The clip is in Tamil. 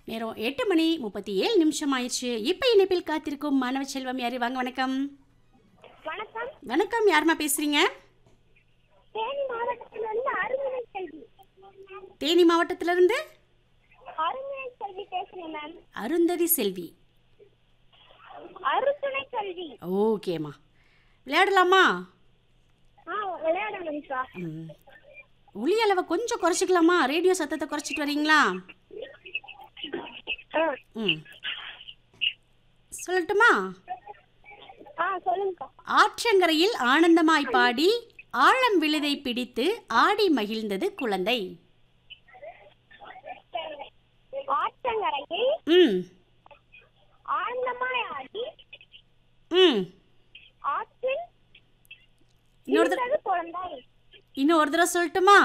நேரம் எட்டு மணி முப்பத்தி ஏழு நிமிஷம் ஆயிடுச்சு இப்போ இணைப்பில் காத்திருக்கும் மாணவ செல்வம் யாரு வாங்க வணக்கம் வணக்கம் வணக்கம் யாரும்மா பேசுறீங்க தேனி மாவட்டத்திலிருந்து அருண்மனை செல்வி தேனி மாவட்டத்திலிருந்து அருண்மனை செல்வி பேசுறேன் மேம் அருந்ததி செல்வி அருத்துணை செல்வி ஓகேம்மா விளையாடலாமா ஆ விளையாடணும் சார் ம். ஒலி அளவை கொஞ்சம் குறைச்சிக்கலாமா ரேடியோ சத்தத்தை குறைச்சிட்டு வரீங்களா ஆ ம் சொல்லட்டுமா ஆ சொல்லுங்கக்கா ஆற்றங்கரையில் ஆனந்தமாய் பாடி ஆழம் விழுதை பிடித்து ஆடி மகிழ்ந்தது குழந்தை ஆற்றங்கரையில் ம் ஆனந்தமாய் ஆடி ம் ஆற்றில் இன்னொரு தடவை இருந்தது குழந்தை இன்னும் ஒரு தடவை சொல்லட்டுமா